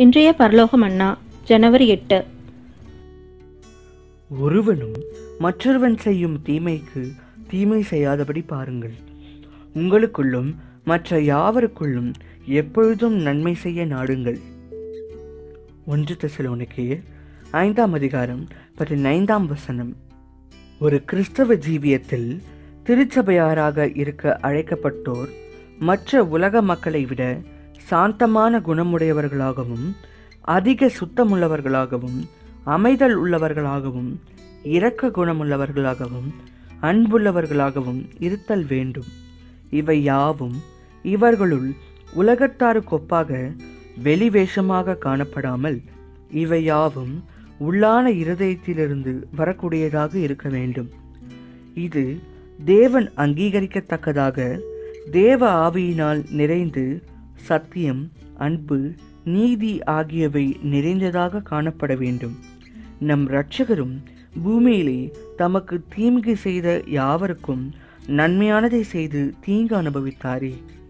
இன்றைய பரலோக மன்னா ஜனவரி எட்டு ஒருவனும் மற்றொருவன் செய்யும் தீமைக்கு தீமை செய்யாதபடி பாருங்கள் உங்களுக்குள்ளும் மற்ற யாவருக்குள்ளும் எப்பொழுதும் நன்மை செய்ய நாடுங்கள் ஒன்று தெசலோனிக்கேயர் ஐந்தாம் அதிகாரம் பதினைந்தாம் வசனம் ஒரு கிறிஸ்தவ ஜீவியத்தில் திருச்சபையாராக இருக்க அழைக்கப்பட்டோர் மற்ற உலக மக்களை விட சாந்தமான குணமுடையவர்களாகவும் அதிக சுத்தமுள்ளவர்களாகவும் அமைதல் உள்ளவர்களாகவும் இரக்க குணமுள்ளவர்களாகவும் அன்புள்ளவர்களாகவும் இருத்தல் வேண்டும் இவை யாவும் இவர்களுள் உலகத்தாருக்கொப்பாக வெளிவேஷமாக காணப்படாமல் இவை யாவும் உள்ளான இருதயத்திலிருந்து வரக்கூடியதாக இருக்க வேண்டும் இது தேவன் அங்கீகரிக்கத்தக்கதாக தேவ ஆவியினால் நிறைந்து சத்தியம் அன்பு நீதி ஆகியவை நிறைந்ததாக காணப்பட வேண்டும் நம் இரட்சகரும் பூமியிலே தமக்கு தீங்கு செய்த யாவருக்கும் நன்மையானதை செய்து தீங்கு அனுபவித்தாரே